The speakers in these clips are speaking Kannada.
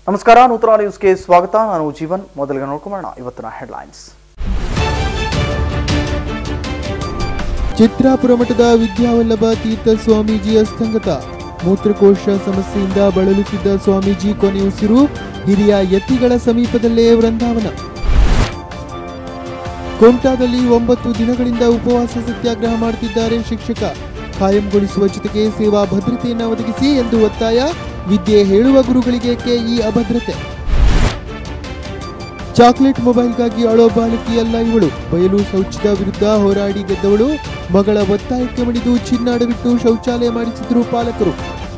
ನಮಸ್ಕಾರ ನೂತನ ನ್ಯೂಸ್ಗೆ ಸ್ವಾಗತ ನಾನು ಜೀವನ್ ಮೊದಲಿಗೆ ನೋಡ್ಕೊಂಬೋಣ ಇವತ್ತಿನ ಹೆಡ್ಲೈನ್ಸ್ ಚಿತ್ರಾಪುರ ಮಠದ ವಿದ್ಯಾವಲ್ಲಭ ತೀರ್ಥ ಸ್ವಾಮೀಜಿ ಅಸ್ತಂಗತ ಮೂತ್ರಕೋಶ ಸಮಸ್ಯೆಯಿಂದ ಬಳಲುತ್ತಿದ್ದ ಸ್ವಾಮೀಜಿ ಕೊನೆಯುಸಿರು ಹಿರಿಯ ಯತಿಗಳ ಸಮೀಪದಲ್ಲೇ ವೃಂದಾವನ ಕೋಂಟಾದಲ್ಲಿ ಒಂಬತ್ತು ದಿನಗಳಿಂದ ಉಪವಾಸ ಸತ್ಯಾಗ್ರಹ ಮಾಡುತ್ತಿದ್ದಾರೆ ಶಿಕ್ಷಕ ಕಾಯಂಗೊಳಿಸುವ ಜೊತೆಗೆ ಸೇವಾ ಭದ್ರತೆಯನ್ನು ಒದಗಿಸಿ ಎಂದು ಒತ್ತಾಯ ವಿದ್ಯೆ ಹೇಳುವ ಗುರುಗಳಿಗೆ ಕೆಇ ಅಭದ್ರತೆ ಚಾಕ್ಲೇಟ್ ಮೊಬೈಲ್ಗಾಗಿ ಅಳೋ ಬಾಲಕಿಯಲ್ಲ ಇವಳು ಬಯಲು ಶೌಚದ ವಿರುದ್ಧ ಹೋರಾಡಿ ಗೆದ್ದವಳು ಮಗಳ ಒತ್ತಾಯಕ್ಕೆ ಮಣಿದು ಚಿನ್ನಾಡಬಿಟ್ಟು ಶೌಚಾಲಯ ಮಾಡಿಸಿದ್ರು ಪಾಲಕರು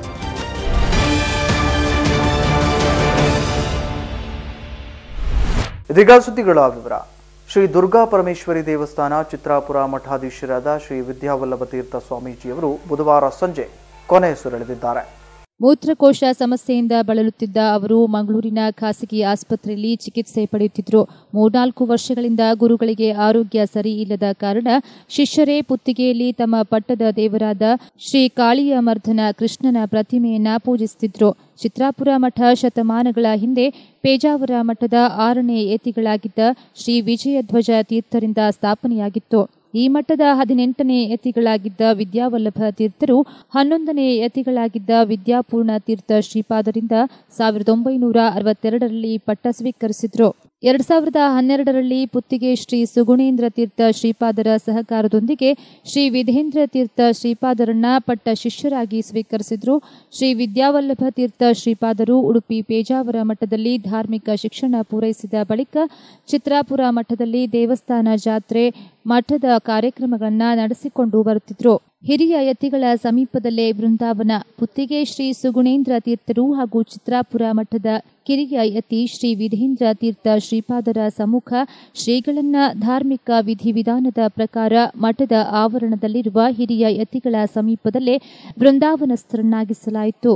ಇದೀಗ ಸುದ್ದಿಗಳ ವಿವರ ಶ್ರೀ ದುರ್ಗಾ ಪರಮೇಶ್ವರಿ ದೇವಸ್ಥಾನ ಚಿತ್ರಾಪುರ ಮಠಾಧೀಶರಾದ ಶ್ರೀ ವಿದ್ಯಾವಲ್ಲಭ ತೀರ್ಥ ಸ್ವಾಮೀಜಿಯವರು ಬುಧವಾರ ಸಂಜೆ ಕೊನೆಯುಸಿರೆಳೆದಿದ್ದಾರೆ ಮೂತ್ರಕೋಶ ಸಮಸ್ಯೆಯಿಂದ ಬಳಲುತ್ತಿದ್ದ ಅವರು ಮಂಗಳೂರಿನ ಖಾಸಗಿ ಆಸ್ಪತ್ರೆಯಲ್ಲಿ ಚಿಕಿತ್ಸೆ ಪಡೆಯುತ್ತಿದ್ದರು ಮೂರ್ನಾಲ್ಕು ವರ್ಷಗಳಿಂದ ಗುರುಗಳಿಗೆ ಆರೋಗ್ಯ ಸರಿ ಇಲ್ಲದ ಕಾರಣ ಶಿಷ್ಯರೇ ಪುತ್ತಿಗೆಯಲ್ಲಿ ತಮ್ಮ ಪಟ್ಟದ ದೇವರಾದ ಶ್ರೀ ಕಾಳಿಯ ಮರ್ಧನ ಕೃಷ್ಣನ ಪ್ರತಿಮೆಯನ್ನ ಪೂಜಿಸುತ್ತಿದ್ರು ಚಿತ್ರಾಪುರ ಮಠ ಶತಮಾನಗಳ ಹಿಂದೆ ಪೇಜಾವರ ಮಠದ ಆರನೇ ಯತಿಗಳಾಗಿದ್ದ ಶ್ರೀ ವಿಜಯಧ್ವಜ ತೀರ್ಥರಿಂದ ಸ್ಥಾಪನೆಯಾಗಿತ್ತು ಈ ಮಠದ ಹದಿನೆಂಟನೇ ಯತಿಗಳಾಗಿದ್ದ ವಿದ್ಯಾವಲ್ಲಭ ತೀರ್ಥರು ಹನ್ನೊಂದನೇ ಯತಿಗಳಾಗಿದ್ದ ವಿದ್ಯಾಪೂರ್ಣ ತೀರ್ಥ ಶ್ರೀಪಾದರಿಂದ ಸಾವಿರದ ಒಂಬೈನೂರ ಅರವತ್ತೆರಡರಲ್ಲಿ ಪಟ್ಟ ಸ್ವೀಕರಿಸಿದ್ರು ಎರಡ್ ಸಾವಿರದ ಹನ್ನೆರಡರಲ್ಲಿ ಪುತ್ತಿಗೆ ಶ್ರೀ ಸುಗುಣೇಂದ್ರ ತೀರ್ಥ ಶ್ರೀಪಾದರ ಸಹಕಾರದೊಂದಿಗೆ ಶ್ರೀ ವಿಧೇಂದ್ರ ತೀರ್ಥ ಶ್ರೀಪಾದರನ್ನ ಪಟ್ಟ ಶಿಷ್ಯರಾಗಿ ಸ್ವೀಕರಿಸಿದ್ರು ಶ್ರೀ ವಿದ್ಯಾವಲ್ಲಭ ತೀರ್ಥ ಶ್ರೀಪಾದರು ಉಡುಪಿ ಪೇಜಾವರ ಮಠದಲ್ಲಿ ಧಾರ್ಮಿಕ ಶಿಕ್ಷಣ ಪೂರೈಸಿದ ಬಳಿಕ ಚಿತ್ರಾಪುರ ಮಠದಲ್ಲಿ ದೇವಸ್ಥಾನ ಜಾತ್ರೆ ಮಠದ ಕಾರ್ಯಕ್ರಮಗಳನ್ನ ನಡೆಸಿಕೊಂಡು ಬರುತ್ತಿದ್ರು ಹಿರಿಯ ಯತಿಗಳ ಸಮೀಪದಲ್ಲೇ ಬೃಂದಾವನ ಪುತ್ತಿಗೆ ಶ್ರೀ ಸುಗುಣೇಂದ್ರ ತೀರ್ಥರು ಹಾಗೂ ಚಿತ್ರಾಪುರ ಮಠದ ಕಿರಿಯ ಯತಿ ಶ್ರೀ ವಿಧೇಂದ್ರ ತೀರ್ಥ ಶ್ರೀಪಾದರ ಸಮ್ಮುಖ ಶ್ರೀಗಳನ್ನ ಧಾರ್ಮಿಕ ವಿಧಿವಿಧಾನದ ಪ್ರಕಾರ ಮಠದ ಆವರಣದಲ್ಲಿರುವ ಹಿರಿಯ ಯತಿಗಳ ಸಮೀಪದಲ್ಲೇ ಬೃಂದಾವನಸ್ಥರನ್ನಾಗಿಸಲಾಯಿತು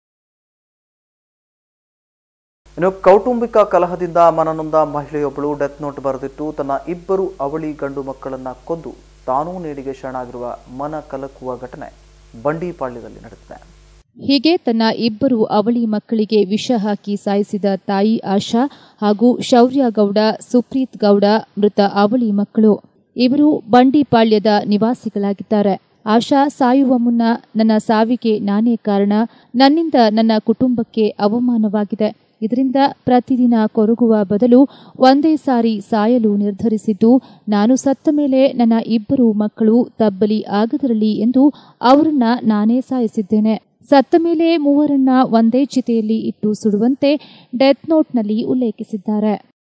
ಇನ್ನು ಕೌಟುಂಬಿಕ ಕಲಹದಿಂದ ಮನನೊಂದ ಮಹಿಳೆಯೊಬ್ಬಳು ಡೆತ್ ನೋಟ್ ಬರೆದಿಟ್ಟು ತನ್ನ ಇಬ್ಬರು ಅವಳಿ ಗಂಡು ಮಕ್ಕಳನ್ನ ಕೊಂದು ತಾನೂ ನೇಡಿಗೆ ಶರಣಾಗಿರುವ ಮನ ಕಲಕುವ ಘಟನೆ ಬಂಡೀಪಾಳ್ಯದಲ್ಲಿ ನಡೆದಿದೆ ಹೀಗೆ ತನ್ನ ಇಬ್ಬರು ಅವಳಿ ಮಕ್ಕಳಿಗೆ ವಿಷ ಹಾಕಿ ಸಾಯಿಸಿದ ತಾಯಿ ಆಶಾ ಹಾಗೂ ಶೌರ್ಯ ಗೌಡ ಸುಪ್ರೀತ್ ಗೌಡ ಮೃತ ಅವಳಿ ಮಕ್ಕಳು ಇವರು ಬಂಡಿಪಾಳ್ಯದ ನಿವಾಸಿಗಳಾಗಿದ್ದಾರೆ ಆಶಾ ಸಾಯುವ ಮುನ್ನ ನನ್ನ ಸಾವಿಗೆ ನಾನೇ ಕಾರಣ ನನ್ನಿಂದ ನನ್ನ ಕುಟುಂಬಕ್ಕೆ ಅವಮಾನವಾಗಿದೆ ಇದರಿಂದ ಪ್ರತಿದಿನ ಕೊರಗುವ ಬದಲು ಒಂದೇ ಸಾರಿ ಸಾಯಲು ನಿರ್ಧರಿಸಿದ್ದು ನಾನು ಸತ್ತ ಮೇಲೆ ನನ್ನ ಇಬ್ಬರು ಮಕ್ಕಳು ತಬ್ಬಲಿ ಆಗದಿರಲಿ ಎಂದು ಅವರನ್ನ ನಾನೇ ಸಾಯಿಸಿದ್ದೇನೆ ಸತ್ತ ಮೇಲೆ ಮೂವರನ್ನ ಒಂದೇ ಚಿತೆಯಲ್ಲಿ ಇಟ್ಟು ಸುಡುವಂತೆ ಡೆತ್ ನೋಟ್ನಲ್ಲಿ ಉಲ್ಲೇಖಿಸಿದ್ದಾರೆ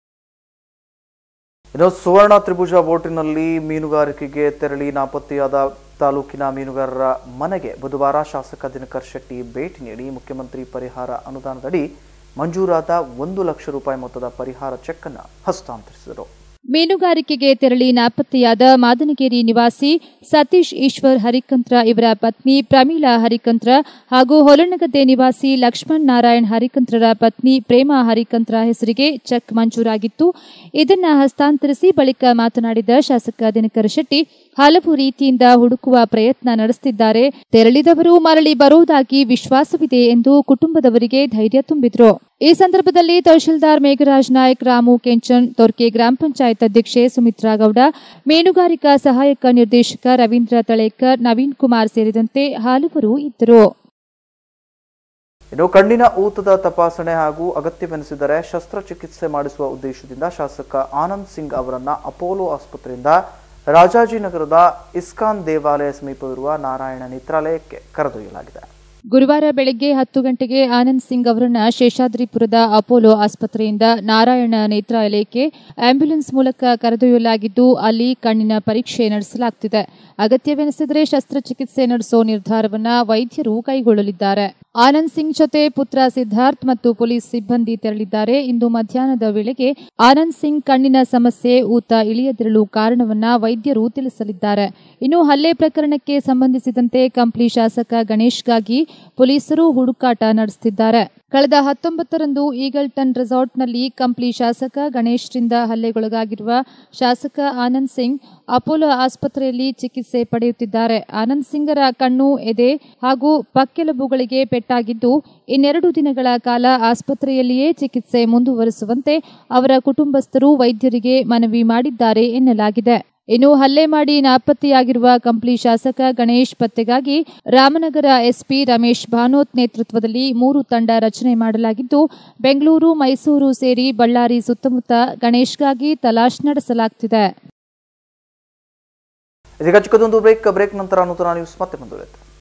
ಇನ್ನು ಸುವರ್ಣ ತ್ರಿಭುಜ ಬೋಟಿನಲ್ಲಿ ಮೀನುಗಾರಿಕೆಗೆ ತೆರಳಿ ನಾಪತ್ತೆಯಾದ ತಾಲೂಕಿನ ಮೀನುಗಾರರ ಮನೆಗೆ ಬುಧವಾರ ಶಾಸಕ ದಿನಕರ್ ಶೆಟ್ಟಿ ಭೇಟಿ ನೀಡಿ ಮುಖ್ಯಮಂತ್ರಿ ಪರಿಹಾರ ಅನುದಾನದಡಿ ಮಂಜೂರಾದ ಒಂದು ಲಕ್ಷ ರೂಪಾಯಿ ಮೊತ್ತದ ಪರಿಹಾರ ಚೆಕ್ ಅನ್ನು ಹಸ್ತಾಂತರಿಸಿದರು ಮೀನುಗಾರಿಕೆಗೆ ತೆರಳಿ ನಾಪತ್ತೆಯಾದ ಮಾದನಗೇರಿ ನಿವಾಸಿ ಸತೀಶ್ ಈಶ್ವರ್ ಹರಿಕಂತ್ರ ಇವರ ಪತ್ನಿ ಪ್ರಮೀಳಾ ಹರಿಕಂತ್ರ ಹಾಗೂ ಹೊಲನಗದ್ದೆ ನಿವಾಸಿ ಲಕ್ಷ್ಮಣ್ ನಾರಾಯಣ್ ಹರಿಕಂತ್ರರ ಪತ್ನಿ ಪ್ರೇಮಾ ಹರಿಕಂತ್ರ ಹೆಸರಿಗೆ ಚೆಕ್ ಮಂಜೂರಾಗಿತ್ತು ಇದನ್ನ ಹಸ್ತಾಂತರಿಸಿ ಬಳಿಕ ಮಾತನಾಡಿದ ಶಾಸಕ ದಿನಕರ ಶೆಟ್ಟಿ ಹಲವು ರೀತಿಯಿಂದ ಹುಡುಕುವ ಪ್ರಯತ್ನ ನಡೆಸುತ್ತಿದ್ದಾರೆ ತೆರಳಿದವರು ಮರಳಿ ಬರುವುದಾಗಿ ವಿಶ್ವಾಸವಿದೆ ಎಂದು ಕುಟುಂಬದವರಿಗೆ ಧೈರ್ಯ ತುಂಬಿದ್ರು ಈ ಸಂದರ್ಭದಲ್ಲಿ ತಹಶೀಲ್ದಾರ್ ಮೇಘರಾಜ್ ನಾಯಕ್ ರಾಮು ಕೆಂಚನ್ ತೊರ್ಕೆ ಗ್ರಾಮ ಪಂಚಾಯತ್ ಅಧ್ಯಕ್ಷೆ ಸುಮಿತ್ರಾ ಗೌಡ ಮೀನುಗಾರಿಕಾ ಸಹಾಯಕ ನಿರ್ದೇಶಕ ರವೀಂದ್ರ ತಳೇಕರ್ ನವೀನ್ ಕುಮಾರ್ ಸೇರಿದಂತೆ ಹಲವರು ಇದ್ದರು ಇನ್ನು ಕಣ್ಣಿನ ಊತದ ತಪಾಸಣೆ ಹಾಗೂ ಅಗತ್ಯವೆನಿಸಿದರೆ ಶಸ್ತ್ರಚಿಕಿತ್ಸೆ ಮಾಡಿಸುವ ಉದ್ದೇಶದಿಂದ ಶಾಸಕ ಆನಂದ್ ಸಿಂಗ್ ಅವರನ್ನ ಅಪೋಲೋ ಆಸ್ಪತ್ರೆಯಿಂದ ರಾಜಾಜಿನಗರದ ಇಸ್ಕಾನ್ ದೇವಾಲಯ ಸಮೀಪವಿರುವ ನಾರಾಯಣ ನೇತ್ರಾಲಯಕ್ಕೆ ಕರೆದೊಯ್ಯಲಾಗಿದೆ ಗುರುವಾರ ಬೆಳಗ್ಗೆ ಹತ್ತು ಗಂಟೆಗೆ ಆನಂದ್ ಸಿಂಗ್ ಅವರನ್ನ ಶೇಷಾದ್ರಿಪುರದ ಅಪೋಲೋ ಆಸ್ಪತ್ರೆಯಿಂದ ನಾರಾಯಣ ನೇತ್ರಾಲಯಕ್ಕೆ ಆಂಬ್ಯುಲೆನ್ಸ್ ಮೂಲಕ ಕರೆದೊಯ್ಯಲಾಗಿದ್ದು ಅಲ್ಲಿ ಕಣ್ಣಿನ ಪರೀಕ್ಷೆ ನಡೆಸಲಾಗುತ್ತಿದೆ ಅಗತ್ಯವೆನಿಸಿದರೆ ಶಸ್ತ್ರಚಿಕಿತ್ಸೆ ನಡೆಸೋ ನಿರ್ಧಾರವನ್ನ ವೈದ್ಯರು ಕೈಗೊಳ್ಳಲಿದ್ದಾರೆ ಆನಂದ್ ಸಿಂಗ್ ಜೊತೆ ಪುತ್ರ ಸಿದ್ಧಾರ್ಥ್ ಮತ್ತು ಪೊಲೀಸ್ ಸಿಬ್ಬಂದಿ ತೆರಳಿದ್ದಾರೆ ಇಂದು ಮಧ್ಯಾಹ್ನದ ವೇಳೆಗೆ ಆನಂದ್ ಸಿಂಗ್ ಕಣ್ಣಿನ ಸಮಸ್ಯೆ ಊತ ಇಳಿಯದಿರಲು ಕಾರಣವನ್ನ ವೈದ್ಯರು ತಿಳಿಸಲಿದ್ದಾರೆ ಇನ್ನು ಹಲ್ಲೆ ಪ್ರಕರಣಕ್ಕೆ ಸಂಬಂಧಿಸಿದಂತೆ ಕಂಪ್ಲಿ ಶಾಸಕ ಗಣೇಶ್ಗಾಗಿ ಪೊಲೀಸರು ಹುಡುಕಾಟ ನಡೆಸುತ್ತಿದ್ದಾರೆ ಕಳೆದ ಹತ್ತೊಂಬತ್ತರಂದು ಈಗಲ್ಟನ್ ರೆಸಾರ್ಟ್ನಲ್ಲಿ ಕಂಪ್ಲಿ ಶಾಸಕ ಗಣೇಶ್ರಿಂದ ಹಲ್ಲೆಗೊಳಗಾಗಿರುವ ಶಾಸಕ ಆನಂದ್ ಸಿಂಗ್ ಅಪೋಲೋ ಆಸ್ಪತ್ರೆಯಲ್ಲಿ ಚಿಕಿತ್ಸೆ ಪಡೆಯುತ್ತಿದ್ದಾರೆ ಆನಂದ್ ಸಿಂಗರ ಕಣ್ಣು ಎದೆ ಹಾಗೂ ಪಕ್ಕೆಲುಬುಗಳಿಗೆ ಪೆಟ್ಟಾಗಿದ್ದು ಇನ್ನೆರಡು ದಿನಗಳ ಕಾಲ ಆಸ್ಪತ್ರೆಯಲ್ಲಿಯೇ ಚಿಕಿತ್ಸೆ ಮುಂದುವರಿಸುವಂತೆ ಅವರ ಕುಟುಂಬಸ್ಥರು ವೈದ್ಯರಿಗೆ ಮನವಿ ಮಾಡಿದ್ದಾರೆ ಎನ್ನಲಾಗಿದೆ ಇನ್ನು ಹಲ್ಲೆ ಮಾಡಿ ನಾಪತ್ತೆಯಾಗಿರುವ ಕಂಪ್ಲಿ ಶಾಸಕ ಗಣೇಶ್ ಪತ್ತೆಗಾಗಿ ರಾಮನಗರ ಎಸ್ಪಿ ರಮೇಶ್ ಭಾನೋತ್ ನೇತೃತ್ವದಲ್ಲಿ ಮೂರು ತಂಡ ರಚನೆ ಮಾಡಲಾಗಿದ್ದು ಬೆಂಗಳೂರು ಮೈಸೂರು ಸೇರಿ ಬಳ್ಳಾರಿ ಸುತ್ತಮುತ್ತ ಗಣೇಶ್ಗಾಗಿ ತಲಾಶ್ ನಡೆಸಲಾಗುತ್ತಿದೆ ಇದೀಗ ಚಿಕ್ಕದೊಂದು ಬ್ರೇಕ್ ಬ್ರೇಕ್ ನಂತರ ನೂತನ ನ್ಯೂಸ್ ಮತ್ತೆ ಮುಂದುವರಿಯುತ್ತೆ